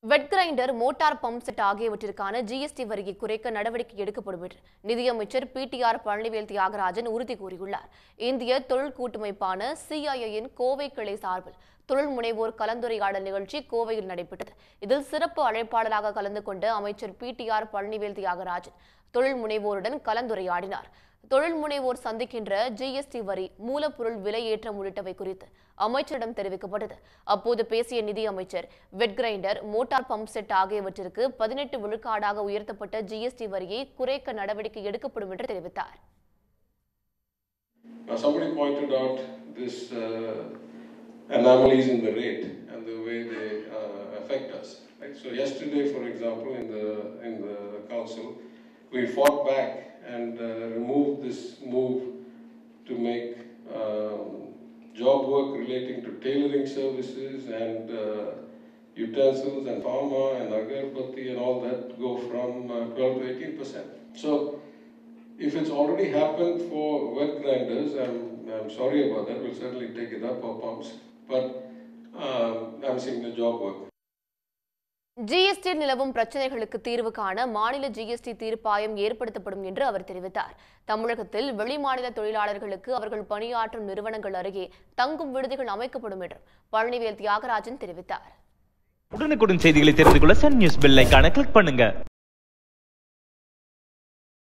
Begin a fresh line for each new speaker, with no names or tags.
வெட் grinder motor pump set ஆகியவற்றிற்கான GST வரியை குறைக்க நடவடிக்கை எடுக்கப்படும் என்று நிதியமைச்சர் பிடிஆர் பழனிவேல் தியாகராஜன் உறுதி கூறியுள்ளார் இந்திய தொழில் கூட்டமைப்பான சிஐஐயின் கோவை கிளை சார்பில் தொழில் முனைவோர் கலந்துரையாடல் நிகழ்ச்சி கோவையில் நடைபெற்றது இதில் சிறப்பு அழைப்பாளராக கலந்து கொண்ட அமைச்சர் பிடிஆர் பழனிவேல் தியாகராஜன் தொழில் முனைவோருடன் கலந்துரையாடினார் தொழில் முனைவோர் சந்திக்கின்ற ஜிஎஸ்டி வரி மூலப்பொருள் விலையேற்றம் உள்ளிட்டவை குறித்து அமைச்சரிடம் தெரிவிக்கப்பட்டது அப்போது பேசிய நிதி அமைச்சர் wet grinder motor pump set ஆகியவற்றிற்கு பதினெட்டு விழுக்காடாக உயர்த்தப்பட்ட ஜிஎஸ்டி வரியை குறைக்க நடவடிக்கை எடுக்கப்படும் என்று தெரிவித்தார்
Now, somebody pointed out this uh, anomalies in the rate and the way they uh, affect us. Right? So yesterday, for example, in the in the council, we fought back and uh, removed this move to make um, job work relating to tailoring services and uh, utensils and pharma and agarbatti and all that go from uh, 12 to 18 percent. So if it's already happened for wet grinders, I'm, I'm sorry about that, we'll certainly take it up, or pumps. But um, I'm seeing the job work.
GST நிலவும் பிரச்சனைகளுக்கு தீர்வு காண மாநில GST தீர்ப்பாயம் ஏற்படுத்தப்படும் என்று அவர் தெரிவித்தார் தமிழகத்தில் வெளிமாநில தொழிலாளர்களுக்கு அவர்கள் பணியாற்றும் நிறுவனங்கள் அருகே தங்கும் விடுதிகள் அமைக்கப்படும் என்றும் பழனிவேல் தியாகராஜன் தெரிவித்தார்
உடனுக்குடன் செய்திகளை தெரிந்து கொள்ள சன் நியூஸ் பெல் ஐகானை கிளிக் பண்ணுங்க